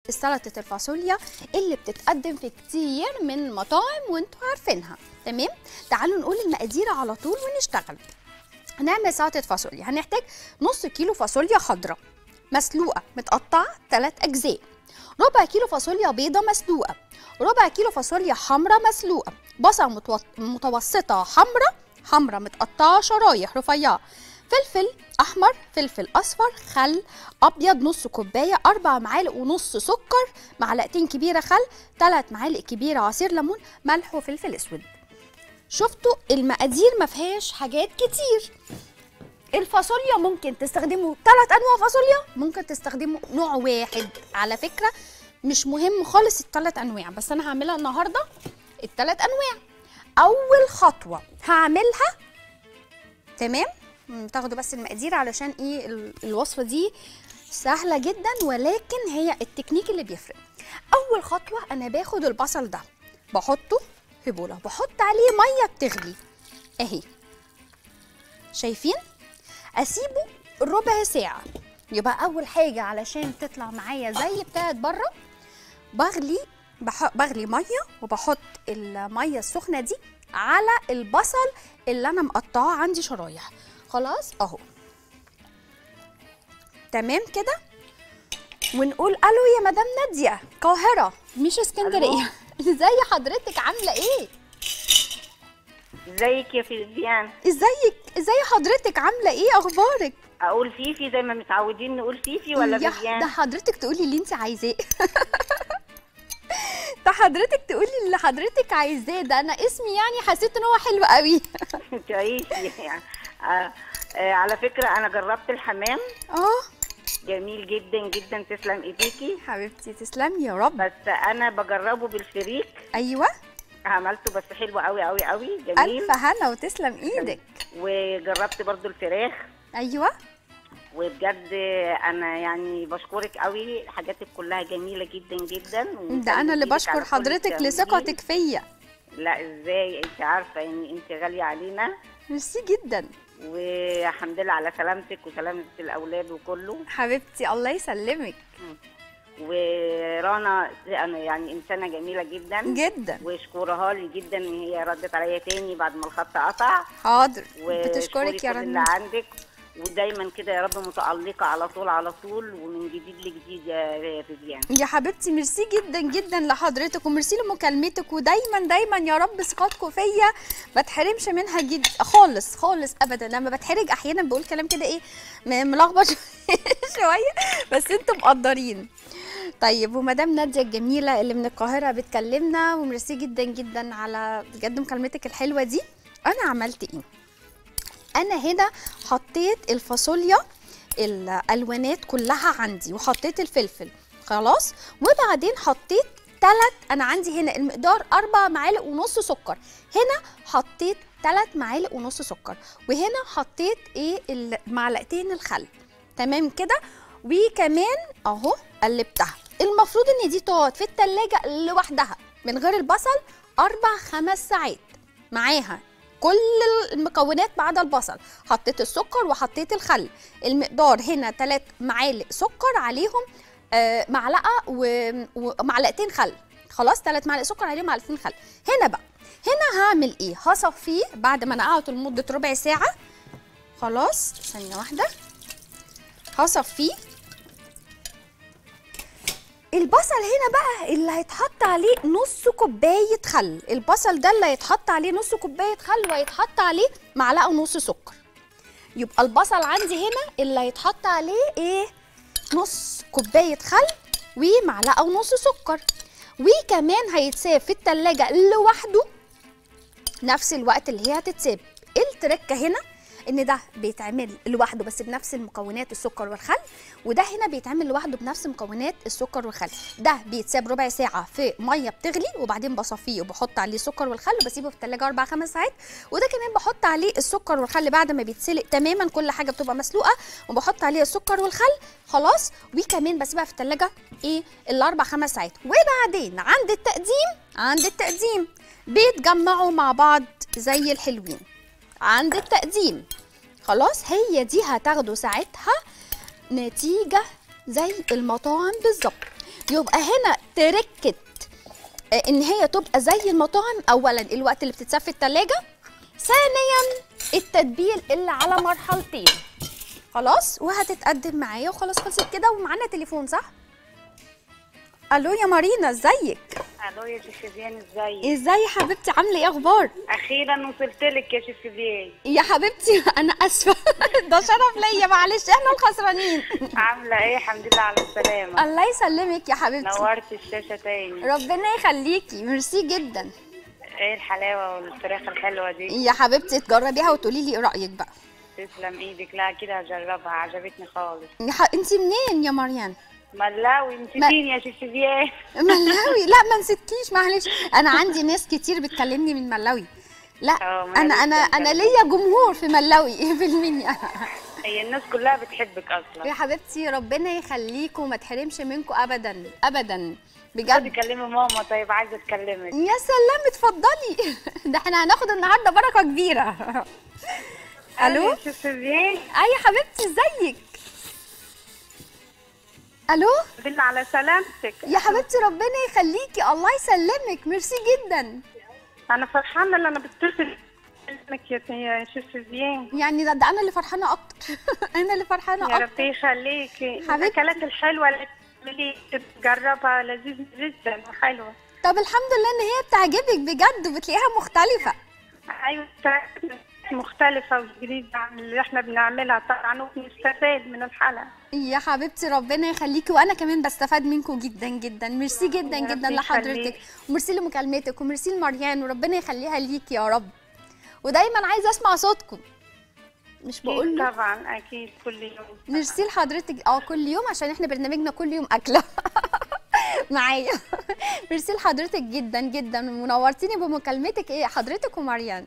سلطه الفاصوليا اللي بتتقدم في كتير من المطاعم وانتوا عارفينها تمام تعالوا نقول المقادير على طول ونشتغل هنعمل سلطه فاصوليا هنحتاج نص كيلو فاصوليا خضراء مسلوقه متقطعه ثلاث اجزاء ربع كيلو فاصوليا بيضه مسلوقه ربع كيلو فاصوليا حمراء مسلوقه بصل متوط- متوسطه حمراء حمراء متقطعه شرايح رفيعه فلفل احمر فلفل اصفر خل ابيض نص كوبايه اربع معالق ونص سكر معلقتين كبيره خل ثلاث معالق كبيره عصير ليمون ملح وفلفل اسود شفتوا المقادير ما فيهاش حاجات كتير الفاصوليا ممكن تستخدموا ثلاث انواع فاصوليا ممكن تستخدموا نوع واحد على فكره مش مهم خالص الثلاث انواع بس انا هعملها النهارده الثلاث انواع اول خطوه هعملها تمام مم، تاخدوا بس المقادير علشان ايه ال- الوصفه دي سهله جدا ولكن هي التكنيك اللي بيفرق اول خطوه انا باخد البصل ده بحطه في بوله بحط عليه ميه بتغلي اهي شايفين اسيبه ربع ساعه يبقى اول حاجه علشان تطلع معايا زي بتاعت بره بغلي بح... بغلي ميه وبحط الميه السخنه دي على البصل اللي انا مقطعاه عندي شرايح خلاص اهو تمام كده ونقول الو يا مدام ناديه القاهره مش اسكندريه ازاي حضرتك عامله ايه ازيك يا فيفيان ازيك ازاي حضرتك عامله ايه اخبارك اقول فيفي زي ما متعودين نقول فيفي ولا يا- ده فيفيان حضرتك تقولي اللي انت عايزاه ده حضرتك تقولي اللي حضرتك عايزاه ده انا اسمي يعني حسيت ان هو حلو قوي تعيشي يعني آه آه على فكره انا جربت الحمام اه جميل جدا جدا تسلم ايديكي حبيبتي تسلمي يا رب بس انا بجربه بالفريك ايوه عملته بس حلو قوي قوي قوي جميل الف هنا وتسلم ايدك وجربت برضو الفراخ ايوه وبجد انا يعني بشكرك قوي حاجاتك كلها جميله جدا جدا ده انا اللي بشكر حضرتك لثقتك فيا لا ازاي انت عارفه يعني انت غاليه علينا ميرسي جدا والحمد لله على سلامتك وسلامه الاولاد وكله حبيبتي الله يسلمك ورانا انا يعني انسانه جميله جدا جدا واشكرها لي جدا ان هي ردت عليا تاني بعد ما الخط قطع حاضر واشكري بتشكرك يا كل اللي رنا عندك ودايما كده يا رب متالقه على طول على طول ومن جديد لجديد يا فيفيان يا حبيبتي ميرسي جدا جدا لحضرتك وميرسي لمكالمتك ودايما دايما يا رب ثقتكم فيا ما تحرمش منها جد خالص خالص ابدا لما بتحرج احيانا بقول كلام كده ايه م- ملخبط شويه بس انتم مقدرين طيب ومدام ناديه الجميله اللي من القاهره بتكلمنا وميرسي جدا جدا على بجد مكالمتك الحلوه دي انا عملت ايه انا هنا حطيت الفاصوليا الالوانات كلها عندي وحطيت الفلفل خلاص وبعدين حطيت ثلاث انا عندي هنا المقدار اربع معالق ونص سكر هنا حطيت ثلاث معالق ونص سكر وهنا حطيت ايه المعلقتين الخل تمام كده وكمان اهو قلبتها المفروض ان دي تقعد في التلاجة لوحدها من غير البصل اربع خمس ساعات معاها كل المكونات ما عدا البصل حطيت السكر وحطيت الخل المقدار هنا 3 معالق سكر عليهم آه معلقه و- ومعلقتين خل خلاص 3 معالق سكر عليهم معلقتين خل هنا بقى هنا هعمل ايه هصفيه بعد ما نقعته لمده ربع ساعه خلاص ثانيه واحده هصفيه البصل هنا بقى اللي هيتحط عليه نص كوبايه خل البصل ده اللي هيتحط عليه نص كوبايه خل وهيتحط عليه معلقه ونص سكر يبقى البصل عندي هنا اللي هيتحط عليه ايه نص كوبايه خل ومعلقه ونص سكر وكمان هيتساب في التلاجة لوحده نفس الوقت اللي هي هتتساب التركه هنا ان ده بيتعمل لوحده بس بنفس المكونات السكر والخل وده هنا بيتعمل لوحده بنفس مكونات السكر والخل ده بيتساب ربع ساعه في ميه بتغلي وبعدين بصفيه وبحط عليه السكر والخل وبسيبه في التلاجة اربع خمس ساعات وده كمان بحط عليه السكر والخل بعد ما بيتسلق تماما كل حاجه بتبقى مسلوقه وبحط عليه السكر والخل خلاص وكمان بسيبها في التلاجة ايه الاربع خمس ساعات وبعدين عند التقديم عند التقديم بيتجمعوا مع بعض زي الحلوين عند التقديم خلاص هي دي هتاخدوا ساعتها نتيجة زي المطاعم بالظبط يبقى هنا تركت آه، ان هي تبقى زي المطاعم اولا الوقت اللي بتتساب في التلاجة ثانيا التتبيل اللي على مرحلتين خلاص وهتتقدم معايا وخلاص خلصت كده ومعانا تليفون صح الو يا مارينا ازيك الو يا شيف فيفيان ازيك ازاي يا حبيبتي عامله ايه اخبار اخيرا وصلت لك يا شيف فيفيان يا حبيبتي انا اسفه ده شرف ليا معلش احنا الخسرانين عامله ايه الحمد لله على السلامه الله يسلمك يا حبيبتي نورت الشاشه تاني ربنا يخليكي ميرسي جدا ايه الحلاوه والفراخ الحلوه دي يا حبيبتي تجربيها وتقولي لي ايه رايك بقى تسلم ايدك لا كده هجربها عجبتني خالص يا ح... انت منين يا مريان ملاوي نسيتيني يا شيف فيفيان ملاوي لا ما نسيتكيش معلش انا عندي ناس كتير بتكلمني من ملاوي لا اه، ما انا أنا انا لسه انا مكلمة. ليا جمهور في ملاوي بالمني هي الناس كلها بتحبك اصلا يا حبيبتي ربنا يخليكم وما تحرمش منكم ابدا ابدا خدي بجد كلمي ماما طيب عايزه اتكلمك يا سلام اتفضلي ده احنا هناخد النهارده بركه كبيره الو يا شيف فيفيان اي حبيبتي ازيك الو بالله على سلامتك يا حبيبتي ربنا يخليكي الله يسلمك ميرسي جدا انا فرحانه ان انا بتصل منك يا يا شيف فيفيان يعني ده, ده انا اللي فرحانه اكتر انا اللي فرحانه يا اكتر ربي يخليكي حبيبتي. الاكلات الحلوه اللي بتعملي تجربها لذيذه جدا وحلوه طب الحمد لله ان هي بتعجبك بجد وبتلاقيها مختلفه ايوه مختلفه وجديده عن اللي احنا بنعملها طبعا وبنستفاد من الحلقه يا حبيبتي ربنا يخليكي وانا كمان بستفاد منكم جدا جدا ميرسي جدا يا جدا رب لحضرتك يخليك. وميرسي لمكالمتك وميرسي لمريان وربنا يخليها ليكي يا رب ودايما عايزه اسمع صوتكم مش بقول أكيد له طبعا اكيد كل يوم ميرسي لحضرتك اه كل يوم عشان احنا برنامجنا كل يوم اكله معايا ميرسي لحضرتك جدا جدا منورتيني بمكالمتك ايه حضرتك ومريان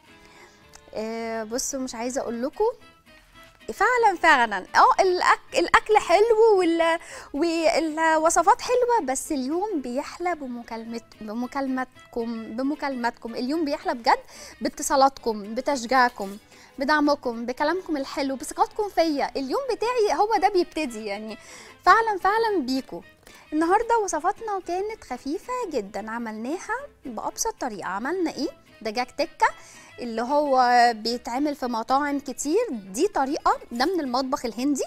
آه بصوا مش عايزه اقول لكم فعلا فعلا اه الأك... الاكل حلو وال... والوصفات حلوه بس اليوم بيحلى بمكالمت بمكالمتكم بمكالمتكم اليوم بيحلى بجد باتصالاتكم بتشجيعكم بدعمكم بكلامكم الحلو بثقتكم فيا اليوم بتاعي هو ده بيبتدي يعني فعلا فعلا بيكو النهارده وصفاتنا كانت خفيفه جدا عملناها بابسط طريقه عملنا ايه دجاج تكه اللي هو بيتعمل في مطاعم كتير دي طريقه ده من المطبخ الهندي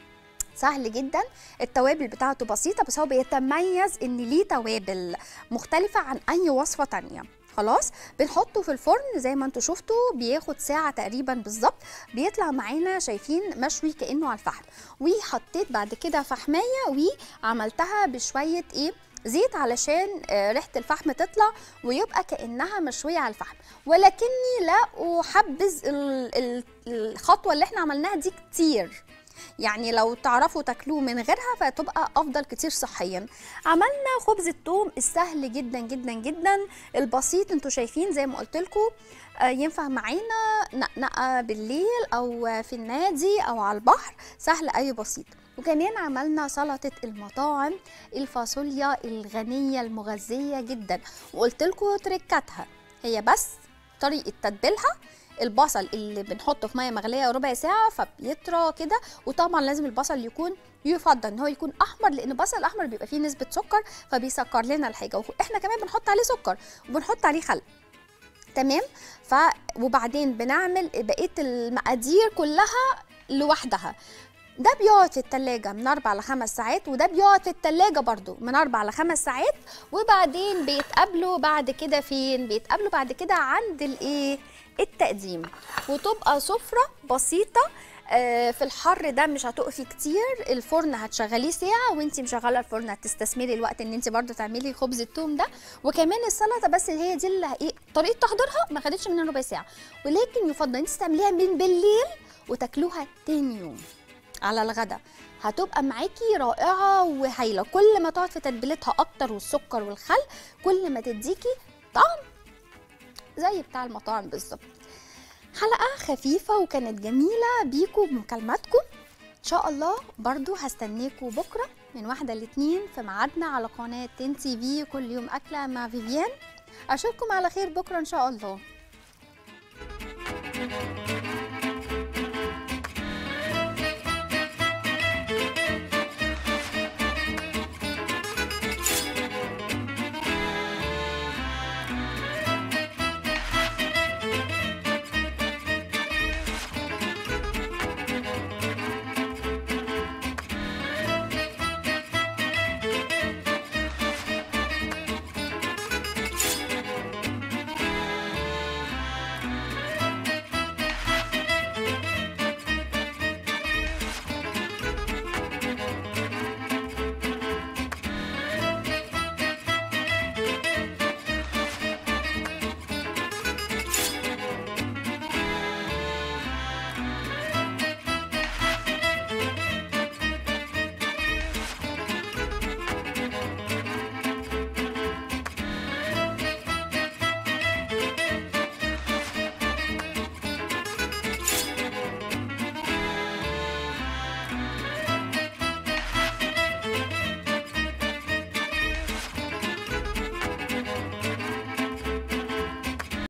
سهل جدا التوابل بتاعته بسيطه بس هو بيتميز ان ليه توابل مختلفه عن اي وصفه تانية خلاص بنحطه في الفرن زي ما انتم شفتوا بياخد ساعه تقريبا بالظبط بيطلع معانا شايفين مشوي كانه على الفحم وحطيت بعد كده فحمايه وعملتها بشويه ايه زيت علشان آه، ريحه الفحم تطلع ويبقى كانها مشويه على الفحم ولكني لا احبذ ال- ال- الخطوه اللي احنا عملناها دي كتير يعني لو تعرفوا تاكلوه من غيرها فتبقى افضل كتير صحيا عملنا خبز الثوم السهل جدا جدا جدا البسيط انتوا شايفين زي ما قلت لكم ينفع معانا نقنقه بالليل او في النادي او على البحر سهل اي بسيط وكمان عملنا سلطه المطاعم الفاصوليا الغنيه المغذيه جدا وقلت لكم تركاتها هي بس طريقه تتبيلها البصل اللي بنحطه في ميه مغليه ربع ساعه فبيطرى كده وطبعا لازم البصل يكون يفضل ان هو يكون احمر لان البصل الاحمر بيبقى فيه نسبه سكر فبيسكر لنا الحاجه واحنا كمان بنحط عليه سكر وبنحط عليه خل تمام ف وبعدين بنعمل بقيه المقادير كلها لوحدها ده بيقعد في التلاجة من أربع لخمس ساعات وده بيقعد في التلاجة برضو من أربع لخمس ساعات وبعدين بيتقابلوا بعد كده فين بيتقابلوا بعد كده عند الإيه التقديم وتبقى سفرة بسيطة آه، في الحر ده مش هتقفي كتير الفرن هتشغليه ساعة وانتي مشغلة الفرن هتستثمري الوقت ان انتي برضو تعملي خبز التوم ده وكمان السلطة بس هي دي اللي ايه طريقة تحضيرها ما خدتش منها ربع ساعة ولكن يفضل انتي تعمليها من بالليل وتاكلوها تاني يوم على الغدا هتبقى معاكي رائعة وهايلة كل ما تقعد في تتبيلتها أكتر والسكر والخل كل ما تديكي طعم زي بتاع المطاعم بالظبط حلقة خفيفة وكانت جميلة بيكو بمكالماتكم إن شاء الله برضو هستناكوا بكرة من واحدة لاتنين في ميعادنا على قناة تين تي في كل يوم أكلة مع فيفيان أشوفكم على خير بكرة إن شاء الله